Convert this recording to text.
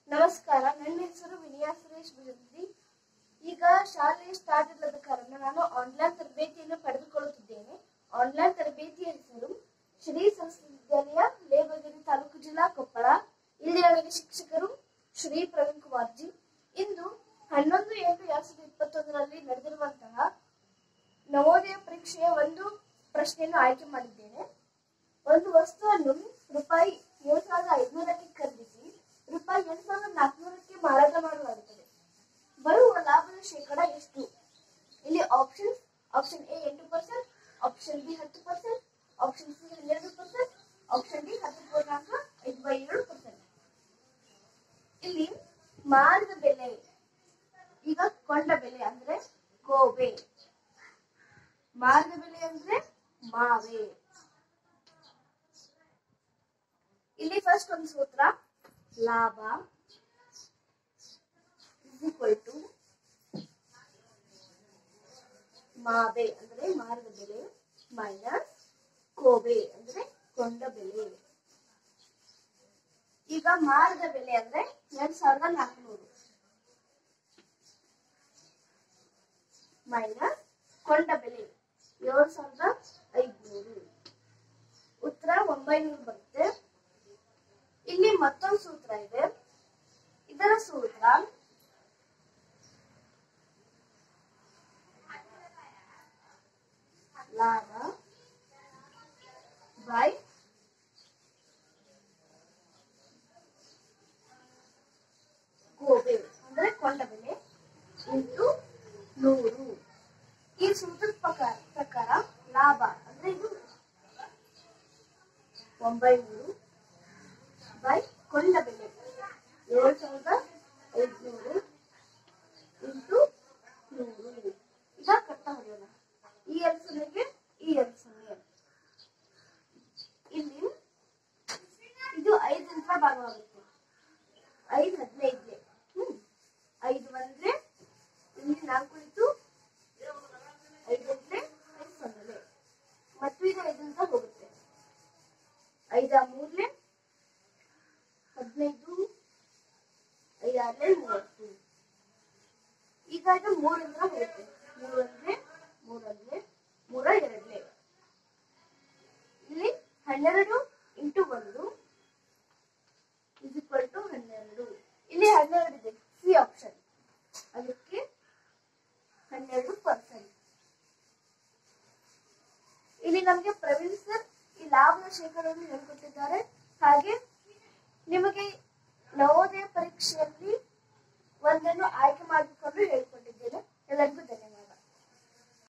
ನಮಸ್ಕಾರ ನನ್ನ ಹೆಸರು ವಿನಯಾ ಸುರೇಶ್ ಭಜಂತ್ರಿ ಈಗ ಶಾಲೆ ಸ್ಟಾರ್ಟ್ ಇಲ್ಲದ ಕಾರಣ ನಾನು ಆನ್ಲೈನ್ ತರಬೇತಿಯನ್ನು ಪಡೆದುಕೊಳ್ಳುತ್ತಿದ್ದೇನೆ ಆನ್ಲೈನ್ ತರಬೇತಿಯ ಹೆಸರು ಶ್ರೀ ಸಂಸ್ಕೃತ ವಿದ್ಯಾಲಯ ಲೇಬಗಿರಿ ತಾಲೂಕು ಜಿಲ್ಲಾ ಕೊಪ್ಪಳ ಇಲ್ಲಿ ನನಗೆ ಶಿಕ್ಷಕರು ಶ್ರೀ ಪ್ರವೀಣ್ ಕುಮಾರ್ ಜಿ ಇಂದು ಹನ್ನೊಂದು ಎಂಟು ಎರಡ್ ಸಾವಿರದ ಇಪ್ಪತ್ತೊಂದರಲ್ಲಿ ನಡೆದಿರುವಂತಹ ನವೋದಯ ಪರೀಕ್ಷೆಯ ಒಂದು ಪ್ರಶ್ನೆಯನ್ನು ಆಯ್ಕೆ ಮಾಡಿದ್ದೇನೆ ಒಂದು ವಸ್ತುವನ್ನು ರೂಪಾಯಿ ಮೂರು ಸಾವಿರದ ಐದುನೂರಕ್ಕೆ ಖರೀದಿಸಿ ರೂಪಾಯಿ ಎಂಟು ಸಾವಿರದ ನಾಲ್ಕುನೂರಕ್ಕೆ ಮಾರಾಟ ಮಾಡಲಾಗುತ್ತದೆ ಬರುವ ಲಾಭದ ಶೇಕಡ ಎಷ್ಟು ಇಲ್ಲಿ ಆಪ್ಷನ್ ಆಪ್ಷನ್ ಎ ಎಂಟು ಪರ್ಸೆಂಟ್ ಆಪ್ಷನ್ ಬಿ ಹತ್ತು ಪರ್ಸೆಂಟ್ ಆಪ್ಷನ್ ಸಿ ಹನ್ನೆರಡು ಪರ್ಸೆಂಟ್ ಆಪ್ಷನ್ ಡಿ ಹತ್ತು ಪೂರ್ಣಾಂಕ ಐದು ಬೈ ಏಳು ಪರ್ಸೆಂಟ್ ಇಲ್ಲಿ ಮಾರಿದ ಬೆಲೆ ಈಗ ಕೊಂಡ ಬೆಲೆ ಅಂದ್ರೆ ಗೋಬೆ ಮಾರಿದ ಬೆಲೆ ಅಂದ್ರೆ ಮಾವೆ ಇಲ್ಲಿ ಫಸ್ಟ್ ಒಂದು ಸೂತ್ರ ಲಾಭ ಈಕ್ವಲ್ ಟು ಮಾವೆ ಅಂದ್ರೆ ಮಾರಿದ ಬೆಲೆ ಮೈನಸ್ ಕೋಬೆ ಅಂದ್ರೆ ಕೊಂಡ ಬೆಲೆ ಈಗ ಮಾರಿದ ಬೆಲೆ ಅಂದ್ರೆ ಎರಡ್ ಸಾವಿರದ ನಾಲ್ಕುನೂರು ಮೈನಸ್ ಕೊಂಡ ಬೆಲೆ ಏಳು ಸಾವಿರದ ಐದುನೂರು ಉತ್ತರ ಒಂಬೈನೂರು ಬರುತ್ತೆ ಇಲ್ಲಿ ಮತ್ತೊಂದು ಸೂತ್ರ ಇದೆ ಇದರ ಸೂತ್ರ ಲಾಭ ಬೈ ಗೋಬೆ ಅಂದ್ರೆ ಕೊಂಡ ಬೆಲೆ ಇಂಟು ನೂರು ಈ ಸೂತ್ರದ ಪ್ರಕಾರ ಪ್ರಕಾರ ಲಾಭ ಅಂದ್ರೆ ಇದು ಒಂಬೈನೂರು ಬೈ ಕೊಂಡ ಬೆಲೆ ಏಳು ಸಾವಿರದ ಐದುನೂರು ಇಂಟು ನೂರು ಈಗ ಕಟ್ಟ ಹೊಡೆಯೋಣ ಈ ಎರಡು ಸೊನ್ನೆಗೆ ಈ ಎರಡು ಸೊನ್ನೆ ಇಲ್ಲಿ ಇದು ಐದರಿಂದ ಭಾಗವಾಗುತ್ತೆ ಐದು ಹದಿನೈದನೇ ಹ್ಮ್ ಐದು ಬಂದ್ರೆ ಇಲ್ಲಿ ನಾಲ್ಕು ಇತ್ತು ಐದು ಅಂದ್ರೆ ಐದು ಸೊನ್ನೆ ಮತ್ತು ಇದು ಐದರಿಂದ ಹೋಗುತ್ತೆ ಐದ ಮೂರ್ಲೆ ಹದಿನೈದು ಐದಾರ್ಲೆ ಮೂವತ್ತು ಈಗ ಇದು ಮೂರಿಂದ ಹೋಗುತ್ತೆ ಮೂರಂದ್ರೆ ಮೂರಂದ್ರೆ ಮೂರ ಎರಡ್ಲೆ ಇಲ್ಲಿ ಹನ್ನೆರಡು ಇಂಟು ಒಂದು ಇಸ್ ಈಕ್ವಲ್ ಟು ಹನ್ನೆರಡು ಇಲ್ಲಿ ಹನ್ನೆರಡು ಇದೆ ಸಿ ಆಪ್ಷನ್ ಅದಕ್ಕೆ ಹನ್ನೆರಡು ಪರ್ಸೆಂಟ್ ಇಲ್ಲಿ ನಮಗೆ ಪ್ರವೀಣ್ ಸರ್ ಈ ಲಾಭದ ಶೇಕಡವನ್ನು ಹೇಳ್ಕೊಟ್ಟಿದ್ದಾರೆ ಹಾಗೆ ನಿಮಗೆ ನವೋದಯ ಪರೀಕ್ಷೆಯಲ್ಲಿ